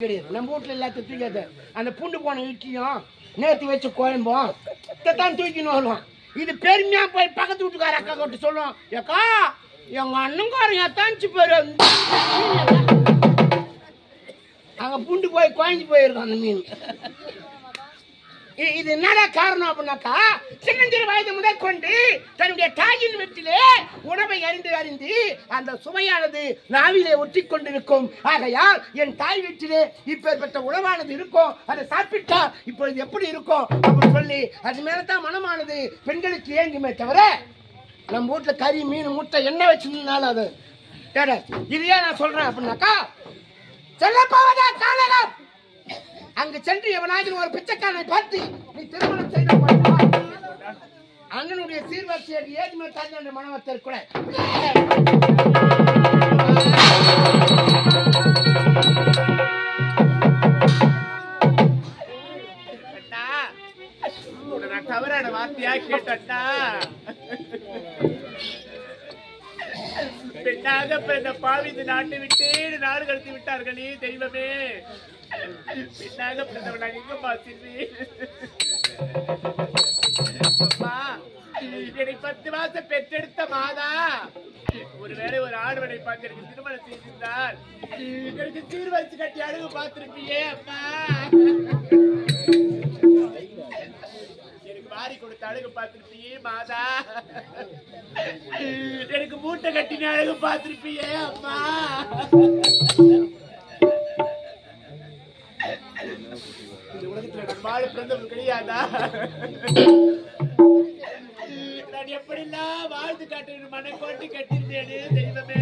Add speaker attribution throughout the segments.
Speaker 1: கிடையாது நம்ம வீட்டுல எல்லாத்தையும் தூக்காது அந்த புண்டு போன இட்லியும் நேற்று வச்ச குழம்பும் இதைத்தான் தூக்கின்னு வருவான் இது பெருமையா போய் பக்கத்து வீட்டுக்கார அக்கா கிட்ட சொல்லுவோம் ஏக்கா எங்க அண்ணங்காரன் எத்தாச்சு பேரு அங்க புண்டு போய் குழஞ்சு போயிருக்கும் அந்த மீன் இ- இது என்னடா காரணம் அப்படின்னாக்கா சின்னஞ்சிறு வயது முதல் கொண்டு தன்னுடைய தாயின் வீட்டிலே உணவை அறிந்து அறிந்து அந்த சுவையானது நாவிலே ஒட்டி கொண்டிருக்கும் ஆகையால் என் தாய் வீட்டிலே இப்பேற்பட்ட உணவானது இருக்கும் அதை சாப்பிட்டா இப்பொழுது எப்படி இருக்கும் அப்படின்னு சொல்லி அது மேலதான் மனமானது பெண்களுக்கு ஏங்குமே தவிர நம்ம வீட்டுல கறி மீன் முட்டை என்ன வச்சிருந்தாலும் அது கேட இது ஏன் நான் சொல்றேன் அப்படின்னாக்கா செல்லப்போவதா காலகம் அங்கு சென்று எவனாவது ஒரு பிச்சைக்காரனை பார்த்து நீ திருமணம் செய்து கொண்டாய் அண்ணனுடைய சீர்வரிசையை ஏதுமே தாண்டி அந்த மனவத்தர் கூட
Speaker 2: அண்ணா, உன்னை நான் தவறான வார்த்தையா கேட்டா பெண்ணாக பிறந்த பாவி இந்த நாட்டை விட்டு நாடு கடத்தி விட்டார்களே தெய்வமே பெண்ணாக பிறந்தவன் நான் எங்க பார்த்திருந்தேன் அம்மா என்னை பத்து மாசம் பெற்றெடுத்த மாதா ஒருவேளை ஒரு ஆடவனை பார்த்து எனக்கு திருமணம் செய்திருந்தால் எனக்கு சீர் வச்சு கட்டி அழகு பார்த்திருப்பியே அம்மா எனக்கு வாரி கொடுத்த அழகு பார்த்திருப்பியே மாதா எனக்கு மூட்டை கட்டின அழகு பார்த்திருப்பியே அம்மா இந்த உலகத்துல நான் வாழ பிறந்தவன் கிடையாதா நான் எப்படிலாம் வாழ்ந்து காட்டு மனை கொண்டு கட்டியிருந்தேனே தெய்வமே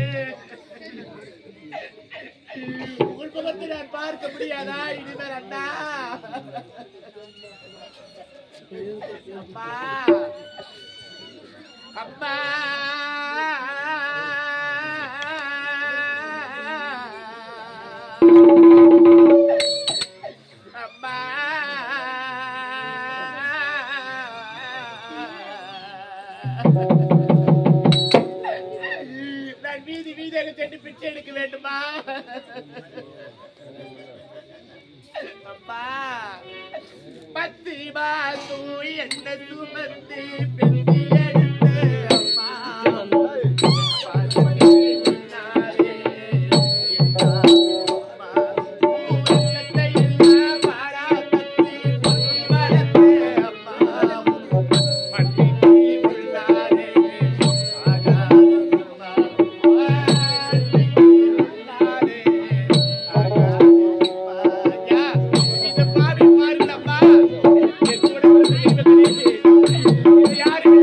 Speaker 2: உள் முகத்தை நான் பார்க்க முடியாதா இனிமேல் அண்ணா அம்மா அம்மா அம்மா நான் வீதி வீதியாக சென்று பிச்சை எடுக்க வேண்டுமா அம்மா பத்து மாசம் என்ன சுமந்து பெத்தி எடுத்து அம்மா பாசத்தினாலே என்னாலும் அம்மா, உலகத்தை எல்லாம் பாராட்டத்தி பொத்தி வளர்த்து அம்மா, பட்டினி உள்ளாரே ஆகாதம்மா, பட்டினி உள்ளாரே ஆகாதம்மா. யா, இந்த பாவி பாருங்களப்பா என் கூட ஒரு தெய்வ கிடையாது. இது யாருமே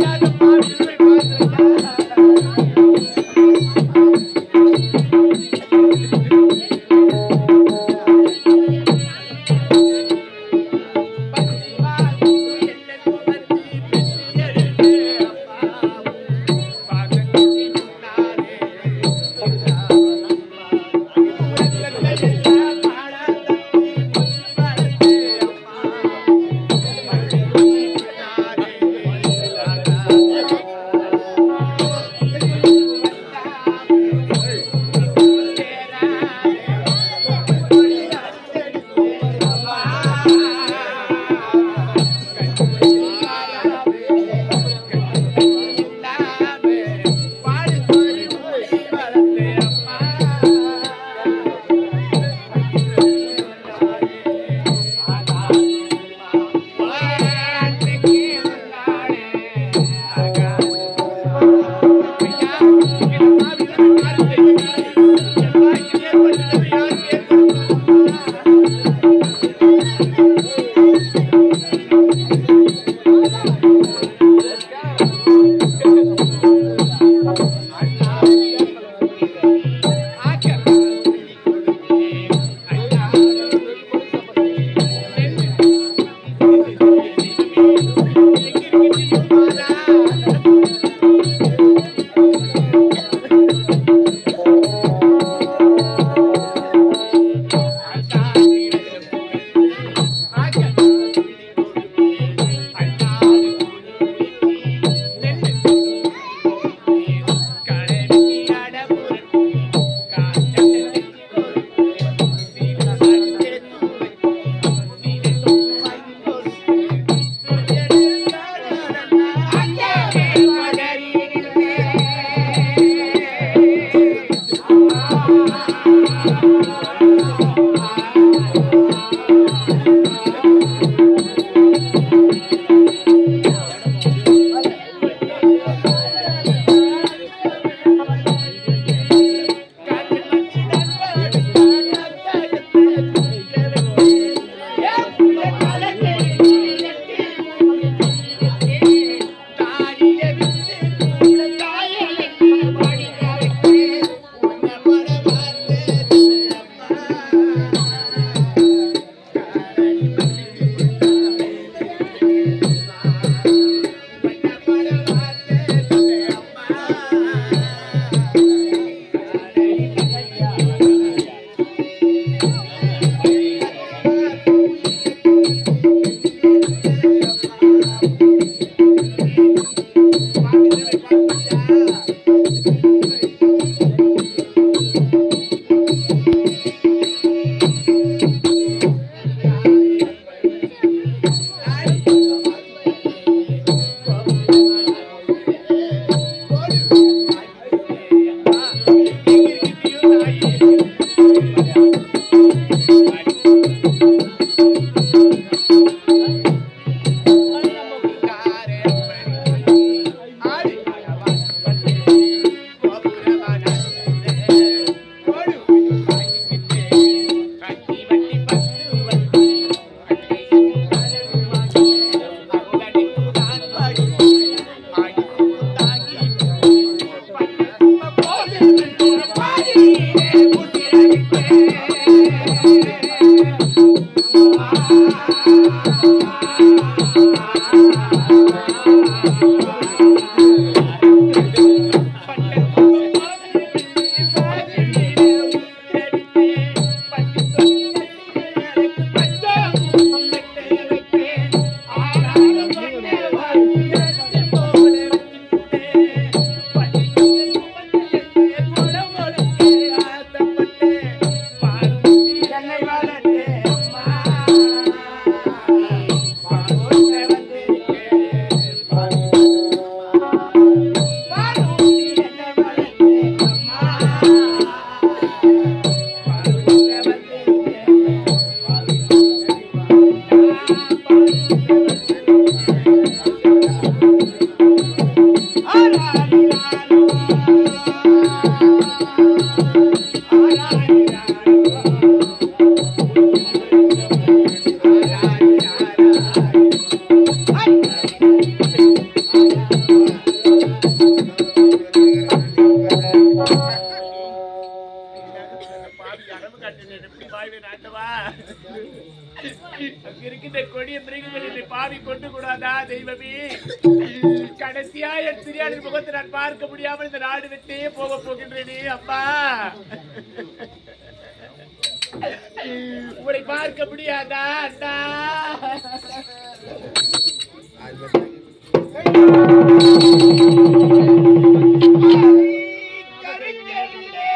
Speaker 2: பாய்வேன் ஆண்டவா அங்க இருக்கின்ற கொடிய மிருகங்கள் என்னை பாவி கொண்டு கூடாதா தெய்வமே கடைசியா என் சிறியாளின் முகத்தை நான் பார்க்க முடியாமல் இந்த நாடு விட்டே போக போகின்றேனே அப்பா உங்களை பார்க்க முடியாதா அண்ணா
Speaker 1: கருங்கல்லே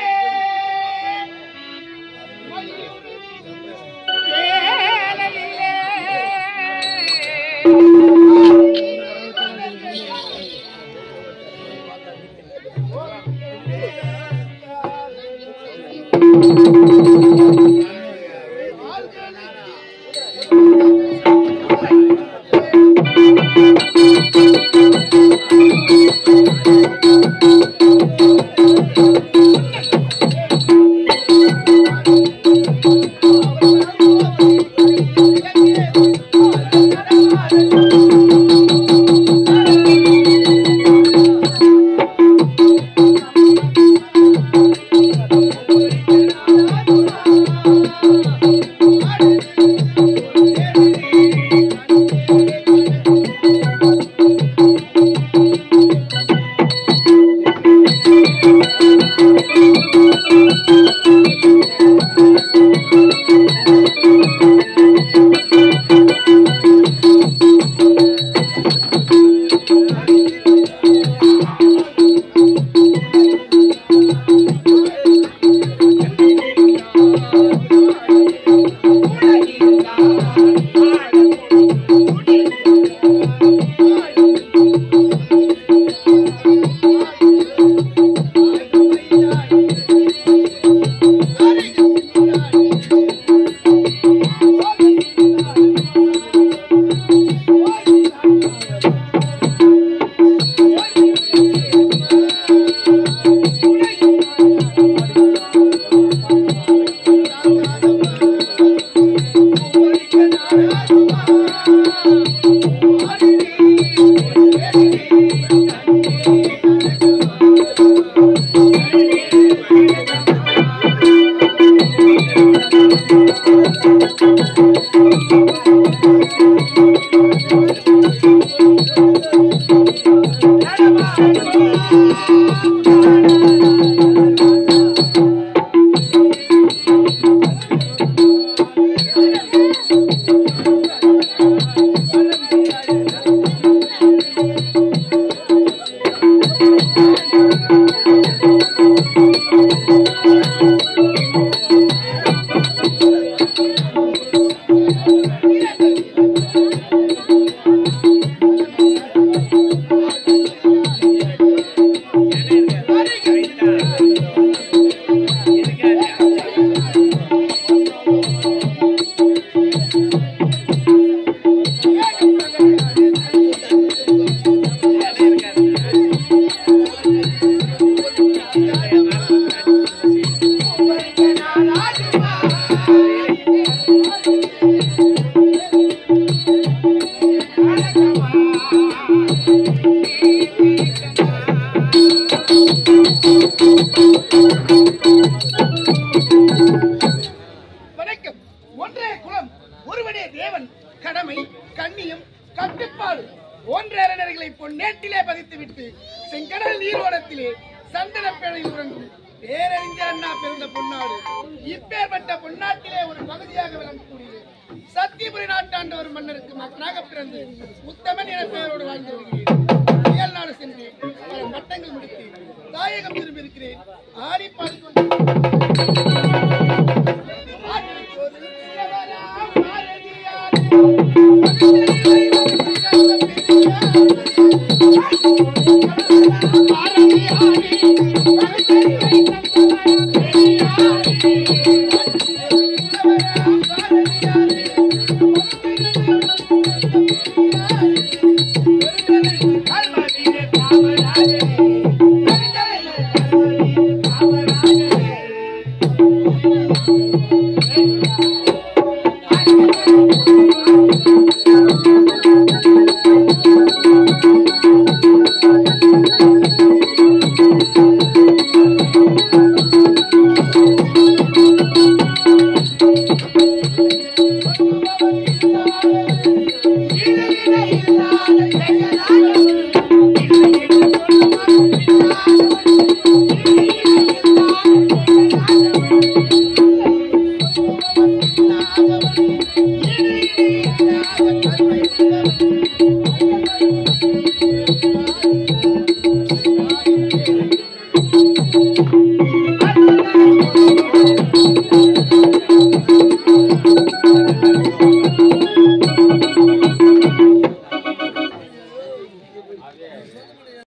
Speaker 1: வணக்கம் ஒன்றே குலம் ஒருவனே தேவன் கடமை கண்ணியம் கட்டுப்பாடு ஒன்றரை பொன்னேட்டிலே பதித்துவிட்டு செங்கடல் நீரோடத்திலே சந்தன பேழையில் உறங்கும் பேரறிஞர் அண்ணா பிறந்த பொன்னாடு இப்பேற்பட்ட பொன்னாட்டிலே ஒரு பகுதியாக விளங்கக்கூடியது சத்தியபுரி நாட்டாண்ட ஒரு மன்னருக்கு மகனாக பிறந்து உத்தமன் என பெயரோடு வாழ்ந்து வருகிறேன் அயல் நாடு சென்று பல பட்டங்கள் முடித்து தாயகம் திரும்பி இருக்கிறேன் ஆடி பாடி கொண்டு